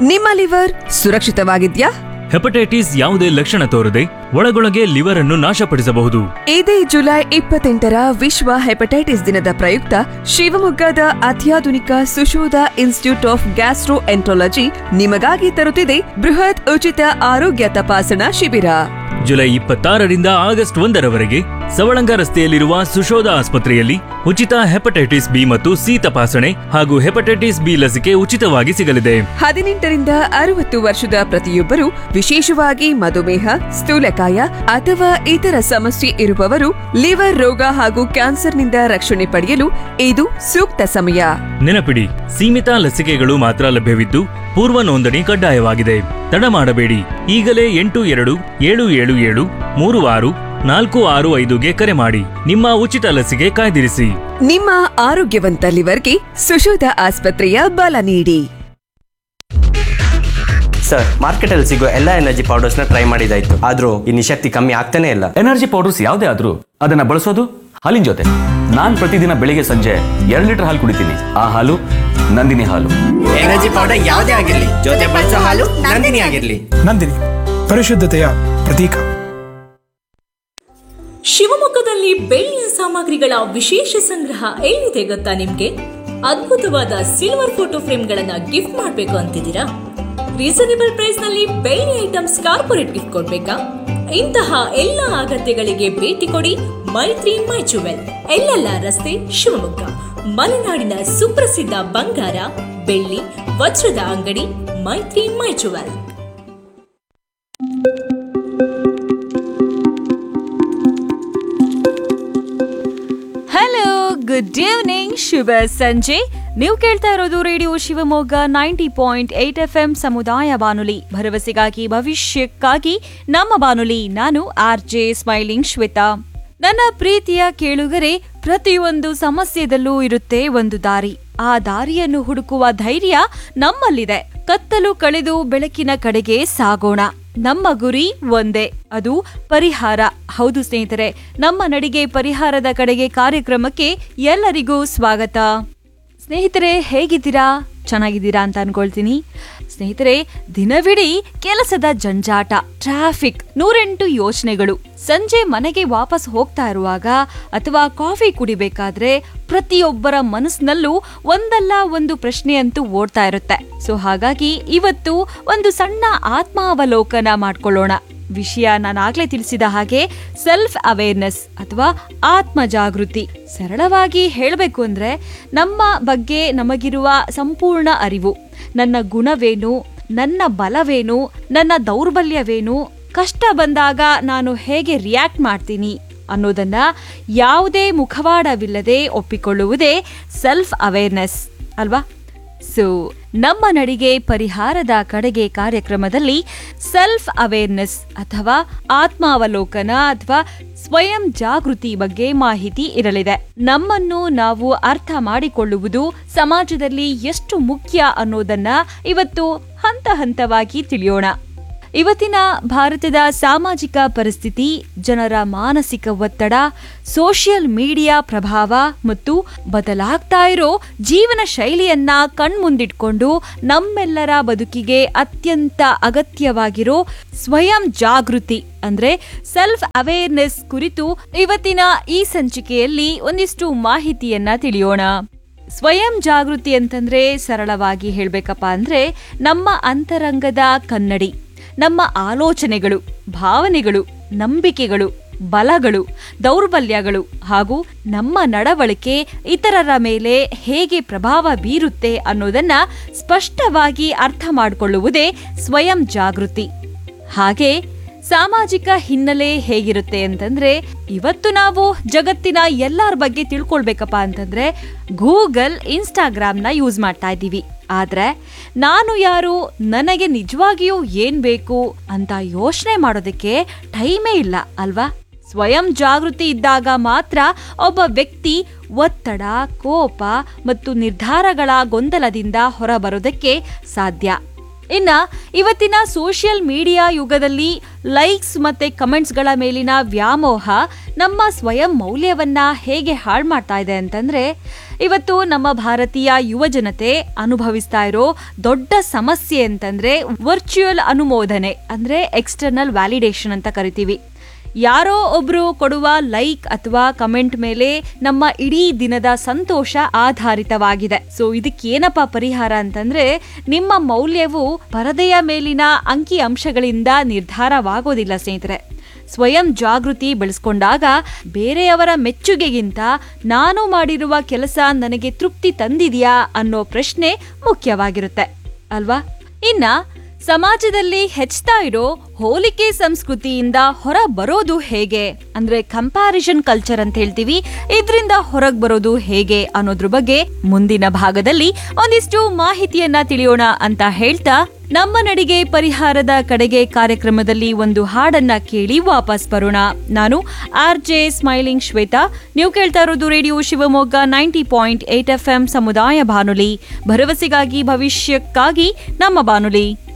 ನಿಮ್ಮ liver ಸುರಕ್ಷಿತವಾಗಿದ್ಯಾ hepatitis ಯಾವುದೇ ಲಕ್ಷಣ ತೋರದೆ ಒಳಗೊಳಗೆ ಲಿವರ್ ಅನ್ನು ನಾಶಪಡಿಸಬಹುದು ಇದೇ ಜುಲೈ ಇಪ್ಪತ್ತೆಂಟರ ವಿಶ್ವ ಹೆಪಟೈಟಿಸ್ ದಿನದ ಪ್ರಯುಕ್ತ ಶಿವಮೊಗ್ಗದ ಅತ್ಯಾಧುನಿಕ Sushodha institute of gastroenterology ನಿಮಗಾಗಿ ತರುತ್ತಿದೆ ಬೃಹತ್ ಉಚಿತ ಆರೋಗ್ಯ ತಪಾಸಣಾ ಶಿಬಿರ ಜುಲೈ ಇಪ್ಪತ್ತಾರರಿಂದ ಆಗಸ್ಟ್ ಒಂದರವರೆಗೆ ಸವಳಂಗ ರಸ್ತೆಯಲ್ಲಿರುವ ಸುಶೋಧ ಆಸ್ಪತ್ರೆಯಲ್ಲಿ ಉಚಿತ ಹೆಪಟೈಟಿಸ್ ಬಿ ಮತ್ತು ಸಿ ತಪಾಸಣೆ ಹಾಗೂ ಹೆಪಟೈಟಿಸ್ ಬಿ ಲಸಿಕೆ ಉಚಿತವಾಗಿ ಸಿಗಲಿದೆ ಹದಿನೆಂಟರಿಂದ ಅರವತ್ತು ವರ್ಷದ ಪ್ರತಿಯೊಬ್ಬರು ವಿಶೇಷವಾಗಿ ಮಧುಮೇಹ ಸ್ಥೂಲಕಾಯ ಅಥವಾ ಇತರ ಸಮಸ್ಯೆ ಇರುವವರು ಲಿವರ್ ರೋಗ ಹಾಗೂ ಕ್ಯಾನ್ಸರ್ನಿಂದ ರಕ್ಷಣೆ ಪಡೆಯಲು ಇದು ಸೂಕ್ತ ಸಮಯ ನೆನಪಿಡಿ ಸೀಮಿತ ಲಸಿಕೆಗಳು ಮಾತ್ರ ಲಭ್ಯವಿದ್ದು ಪೂರ್ವ ನೋಂದಣಿ ಕಡ್ಡಾಯವಾಗಿದೆ ತಡ ಮಾಡಬೇಡಿ ಈಗಲೇ ಎಂಟು ಎರಡು ಏಳು ಏಳು ಏಳು ಮೂರು ಆರು ನಾಲ್ಕು ಆರು ಐದುಗೆ ಕರೆ ಮಾಡಿ ನಿಮ್ಮ ಉಚಿತ ಲಸಿಕೆ ಕಾಯ್ದಿರಿಸಿ ನಿಮ್ಮ ಆರೋಗ್ಯವಂತ ಲಿವರ್ಗೆ ಸುಶೋಧ ಆಸ್ಪತ್ರೆಯ ಬಲ ನೀಡಿ ಸರ್ ಮಾರ್ಕೆಟಲ್ಲಿ ಸಿಗೋ ಎಲ್ಲ ಎನರ್ಜಿ ಪೌಡರ್ಸ್ನ ಟ್ರೈ ಮಾಡಿದಾಯ್ತು ಆದ್ರೂ ಈ ನಿಶಕ್ತಿ ಕಮ್ಮಿ ಆಗ್ತಾನೆ ಇಲ್ಲ ಎನರ್ಜಿ ಪೌಡರ್ಸ್ ಯಾವುದೇ ಆದ್ರೂ ಅದನ್ನ ಬಳಸೋದು ಹಾಲಿನ ಜೊತೆ ನಾನ್ ಪ್ರತಿದಿನ ಬೆಳಿಗ್ಗೆ ಸಂಜೆ ಎರಡು ಲೀಟರ್ ಹಾಲು ಕುಡಿತೀನಿ ಆ ಹಾಲು ನಂದಿನಿ ಹಾಲು ಎನರ್ಜಿ ಪೌಡರ್ ಯಾವುದೇ ಆಗಿರ್ಲಿ ಜೊತೆ ಬಳಸೋ ಹಾಲು ನಂದಿನಿ ಆಗಿರ್ಲಿ ನಂದಿನಿ ಪರಿಶುದ್ಧತೆಯ ಪ್ರತೀಕ ಶಿವಮೊಗ್ಗದಲ್ಲಿ ಬೆಳ್ಳಿಯ ಸಾಮಗ್ರಿಗಳ ವಿಶೇಷ ಸಂಗ್ರಹ ಎಲ್ಲಿದೆ ಗೊತ್ತಾ ನಿಮ್ಗೆ ಅದ್ಭುತವಾದ ಸಿಲ್ವರ್ ಫೋಟೋ ಫ್ರೇಮ್ಗಳನ್ನ ಗಿಫ್ಟ್ ಮಾಡಬೇಕು ಅಂತಿದ್ದೀರಾ ರೀಸನೇಬಲ್ ಪ್ರೈಸ್ ನಲ್ಲಿ ಬೆಳ್ಳಿ ಐಟಮ್ಸ್ ಕಾರ್ಪೊರೇಟ್ ಗಿಫ್ಟ್ ಕೊಡ್ಬೇಕಾ ಇಂತಹ ಎಲ್ಲ ಅಗತ್ಯಗಳಿಗೆ ಭೇಟಿ ಕೊಡಿ ಮೈತ್ರಿ ಮೈ ಜುವೆಲ್ ಎಲ್ಲೆಲ್ಲ ರಸ್ತೆ ಶಿವಮೊಗ್ಗ ಮಲೆನಾಡಿನ ಸುಪ್ರಸಿದ್ಧ ಬಂಗಾರ ಬೆಳ್ಳಿ ವಜ್ರದ ಅಂಗಡಿ Maithri my jewel hello good evening ಶುಭ ಸಂಜೆ ನೀವು ಕೇಳ್ತಾ ಇರೋದು radio Shivamogga ninety point eight F M ಸಮುದಾಯ ಬಾನುಲಿ ಭರವಸೆಗಾಗಿ ಭವಿಷ್ಯಕ್ಕಾಗಿ ನಮ್ಮ ಬಾನುಲಿ ನಾನು ಆರ್ ಜೆ ಸ್ಮೈಲಿಂಗ್ ಶ್ವೇತಾ ನನ್ನ ಪ್ರೀತಿಯ ಕೇಳುಗರೆ ಪ್ರತಿಯೊಂದು ಸಮಸ್ಯೆದಲ್ಲೂ ಇರುತ್ತೆ ಒಂದು ದಾರಿ ಆ ದಾರಿಯನ್ನು ಹುಡುಕುವ ಧೈರ್ಯ ನಮ್ಮಲ್ಲಿದೆ ಕತ್ತಲು ಕಳೆದು ಬೆಳಕಿನ ಕಡೆಗೆ ಸಾಗೋಣ ನಮ್ಮ ಗುರಿ ಒಂದೇ ಅದು ಪರಿಹಾರ ಹೌದು ಸ್ನೇಹಿತರೆ ನಮ್ಮ ನಡಿಗೆ ಪರಿಹಾರದ ಕಡೆಗೆ ಕಾರ್ಯಕ್ರಮಕ್ಕೆ ಎಲ್ಲರಿಗೂ ಸ್ವಾಗತ ಸ್ನೇಹಿತರೆ ಹೇಗಿದ್ದೀರಾ ಚೆನ್ನಾಗಿದ್ದೀರಾ ಅಂತ ಅನ್ಕೊಳ್ತೀನಿ ಸ್ನೇಹಿತರೆ ದಿನವಿಡೀ ಕೆಲಸದ ಜಂಜಾಟ ಟ್ರಾಫಿಕ್ ನೂರೆಂಟು ಯೋಚನೆಗಳು ಸಂಜೆ ಮನೆಗೆ ವಾಪಸ್ ಹೋಗ್ತಾ ಇರುವಾಗ ಅಥವಾ ಕಾಫಿ ಕುಡಿಬೇಕಾದ್ರೆ ಪ್ರತಿಯೊಬ್ಬರ ಮನಸ್ಸಿನಲ್ಲೂ ಒಂದಲ್ಲ ಒಂದು ಪ್ರಶ್ನೆ ಅಂತೂ ಓಡ್ತಾ ಇರುತ್ತೆ ಸೊ ಹಾಗಾಗಿ ಇವತ್ತು ಒಂದು ಸಣ್ಣ ಆತ್ಮಾವಲೋಕನ ಮಾಡ್ಕೊಳ್ಳೋಣ ವಿಷಯ ನಾನಾಗ್ಲೇ ತಿಳಿಸಿದ ಹಾಗೆ ಸೆಲ್ಫ್ ಅವೇರ್ನೆಸ್ ಅಥವಾ ಆತ್ಮ ಜಾಗೃತಿ ಸರಳವಾಗಿ ಹೇಳಬೇಕು ಅಂದ್ರೆ ನಮ್ಮ ಬಗ್ಗೆ ನಮಗಿರುವ ಸಂಪೂರ್ಣ ಅರಿವು ನನ್ನ ಗುಣವೇನು ನನ್ನ ಬಲವೇನು ನನ್ನ ದೌರ್ಬಲ್ಯವೇನು ಕಷ್ಟ ಬಂದಾಗ ನಾನು ಹೇಗೆ ರಿಯಾಕ್ಟ್ ಮಾಡ್ತೀನಿ ಅನ್ನೋದನ್ನ ಯಾವುದೇ ಮುಖವಾಡವಿಲ್ಲದೆ ಒಪ್ಪಿಕೊಳ್ಳುವುದೇ ಸೆಲ್ಫ್ ಅವೇರ್ನೆಸ್ ಅಲ್ವಾ ಸೊ ನಮ್ಮ ನಡಿಗೆ ಪರಿಹಾರದ ಕಡೆಗೆ ಕಾರ್ಯಕ್ರಮದಲ್ಲಿ ಸೆಲ್ಫ್ ಅವೇರ್ನೆಸ್ ಅಥವಾ ಆತ್ಮಾವಲೋಕನ ಅಥವಾ ಸ್ವಯಂ ಜಾಗೃತಿ ಬಗ್ಗೆ ಮಾಹಿತಿ ಇರಲಿದೆ ನಮ್ಮನ್ನು ನಾವು ಅರ್ಥ ಮಾಡಿಕೊಳ್ಳುವುದು ಸಮಾಜದಲ್ಲಿ ಎಷ್ಟು ಮುಖ್ಯ ಅನ್ನೋದನ್ನ ಇವತ್ತು ಹಂತ ಹಂತವಾಗಿ ತಿಳಿಯೋಣ ಇವತ್ತಿನ ಭಾರತದ ಸಾಮಾಜಿಕ ಪರಿಸ್ಥಿತಿ ಜನರ ಮಾನಸಿಕ ಒತ್ತಡ ಸೋಷಿಯಲ್ ಮೀಡಿಯಾ ಪ್ರಭಾವ ಮತ್ತು ಬದಲಾಗ್ತಾ ಇರೋ ಜೀವನ ಶೈಲಿಯನ್ನ ಕಣ್ಮುಂದಿಟ್ಕೊಂಡು ನಮ್ಮೆಲ್ಲರ ಬದುಕಿಗೆ ಅತ್ಯಂತ ಅಗತ್ಯವಾಗಿರೋ ಸ್ವಯಂ ಜಾಗೃತಿ ಅಂದ್ರೆ ಸೆಲ್ಫ್ ಅವೇರ್ನೆಸ್ ಕುರಿತು ಇವತ್ತಿನ ಈ ಸಂಚಿಕೆಯಲ್ಲಿ ಒಂದಿಷ್ಟು ಮಾಹಿತಿಯನ್ನ ತಿಳಿಯೋಣ ಸ್ವಯಂ ಜಾಗೃತಿ ಅಂತಂದ್ರೆ ಸರಳವಾಗಿ ಹೇಳ್ಬೇಕಪ್ಪ ಅಂದ್ರೆ ನಮ್ಮ ಅಂತರಂಗದ ಕನ್ನಡಿ ನಮ್ಮ ಆಲೋಚನೆಗಳು ಭಾವನೆಗಳು ನಂಬಿಕೆಗಳು ಬಲಗಳು ದೌರ್ಬಲ್ಯಗಳು ಹಾಗೂ ನಮ್ಮ ನಡವಳಿಕೆ ಇತರರ ಮೇಲೆ ಹೇಗೆ ಪ್ರಭಾವ ಬೀರುತ್ತೆ ಅನ್ನೋದನ್ನ ಸ್ಪಷ್ಟವಾಗಿ ಅರ್ಥ ಮಾಡಿಕೊಳ್ಳುವುದೇ ಸ್ವಯಂ ಜಾಗೃತಿ ಹಾಗೆ ಸಾಮಾಜಿಕ ಹಿನ್ನೆಲೆ ಹೇಗಿರುತ್ತೆ ಅಂತಂದ್ರೆ ಇವತ್ತು ನಾವು ಜಗತ್ತಿನ ಎಲ್ಲರ ಬಗ್ಗೆ ತಿಳ್ಕೊಳ್ಬೇಕಪ್ಪ ಅಂತಂದ್ರೆ ಗೂಗಲ್ ಇನ್ಸ್ಟಾಗ್ರಾಮ್ನ ಯೂಸ್ ಮಾಡ್ತಾ ಇದ್ದೀವಿ ಆದ್ರೆ ನಾನು ಯಾರು ನನಗೆ ನಿಜವಾಗಿಯೂ ಏನ್ ಬೇಕು ಅಂತ ಯೋಚನೆ ಮಾಡೋದಕ್ಕೆ ಟೈಮೇ ಇಲ್ಲ ಅಲ್ವಾ ಸ್ವಯಂ ಜಾಗೃತಿ ಇದ್ದಾಗ ಮಾತ್ರ ಒಬ್ಬ ವ್ಯಕ್ತಿ ಒತ್ತಡ ಕೋಪ ಮತ್ತು ನಿರ್ಧಾರಗಳ ಗೊಂದಲದಿಂದ ಹೊರಬರೋದಕ್ಕೆ ಸಾಧ್ಯ ಇನ್ನ ಇವತ್ತಿನ ಸೋಷಿಯಲ್ ಮೀಡಿಯಾ ಯುಗದಲ್ಲಿ ಲೈಕ್ಸ್ ಮತ್ತೆ ಕಮೆಂಟ್ಸ್ಗಳ ಮೇಲಿನ ವ್ಯಾಮೋಹ ನಮ್ಮ ಸ್ವಯಂ ಮೌಲ್ಯವನ್ನ ಹೇಗೆ ಹಾಳು ಮಾಡ್ತಾ ಇದೆ ಅಂತಂದ್ರೆ ಇವತ್ತು ನಮ್ಮ ಭಾರತೀಯ ಯುವ ಜನತೆ ಅನುಭವಿಸ್ತಾ ಇರೋ ದೊಡ್ಡ ಸಮಸ್ಯೆ ಅಂತಂದ್ರೆ ವರ್ಚುವಲ್ ಅನುಮೋದನೆ ಅಂದ್ರೆ ಎಕ್ಸ್ಟರ್ನಲ್ ವ್ಯಾಲಿಡೇಷನ್ ಅಂತ ಕರಿತೀವಿ ಯಾರೋ ಒಬ್ರು ಕೊಡುವ ಲೈಕ್ ಅಥವಾ ಕಮೆಂಟ್ ಮೇಲೆ ನಮ್ಮ ಇಡೀ ದಿನದ ಸಂತೋಷ ಆಧಾರಿತವಾಗಿದೆ ಸೊ ಇದಕ್ಕೇನಪ್ಪ ಪರಿಹಾರ ಅಂತಂದ್ರೆ ನಿಮ್ಮ ಮೌಲ್ಯವು ಪರದೆಯ ಮೇಲಿನ ಅಂಕಿ ಅಂಶಗಳಿಂದ ನಿರ್ಧಾರವಾಗೋದಿಲ್ಲ ಸ್ನೇಹಿತರೆ ಸ್ವಯಂ ಜಾಗೃತಿ ಬೆಳೆಸ್ಕೊಂಡಾಗ ಬೇರೆಯವರ ಮೆಚ್ಚುಗೆಗಿಂತ ನಾನು ಮಾಡಿರುವ ಕೆಲಸ ನನಗೆ ತೃಪ್ತಿ ತಂದಿದೆಯಾ ಅನ್ನೋ ಪ್ರಶ್ನೆ ಮುಖ್ಯವಾಗಿರುತ್ತೆ ಅಲ್ವಾ ಇನ್ನ ಸಮಾಜದಲ್ಲಿ ಹೆಚ್ಚುತ್ತಾ ಇರೋ ಹೋಲಿಕೆ ಸಂಸ್ಕೃತಿಯಿಂದ ಹೊರ ಬರೋದು ಹೇಗೆ ಅಂದ್ರೆ ಕಂಪ್ಯಾರಿಸನ್ ಕಲ್ಚರ್ ಅಂತ ಹೇಳ್ತೀವಿ ಇದರಿಂದ ಹೊರಗ್ ಬರೋದು ಹೇಗೆ ಅನ್ನೋದ್ರ ಬಗ್ಗೆ ಮುಂದಿನ ಭಾಗದಲ್ಲಿ ಒಂದಿಷ್ಟು ಮಾಹಿತಿಯನ್ನ ತಿಳಿಯೋಣ ಅಂತ ಹೇಳ್ತಾ ನಮ್ಮ ನಡಿಗೆ ಪರಿಹಾರದ ಕಡೆಗೆ ಕಾರ್ಯಕ್ರಮದಲ್ಲಿ ಒಂದು ಹಾಡನ್ನ ಕೇಳಿ ವಾಪಸ್ ಬರೋಣ ನಾನು ಆರ್ ಜೆ ಸ್ಮೈಲಿಂಗ್ ಶ್ವೇತಾ ನೀವು ಕೇಳ್ತಾ ಇರೋದು radio Shivamogga ninety point eight F M ಸಮುದಾಯ ಬಾನುಲಿ ಭರವಸೆಗಾಗಿ ಭವಿಷ್ಯಕ್ಕಾಗಿ ನಮ್ಮ ಬಾನುಲಿ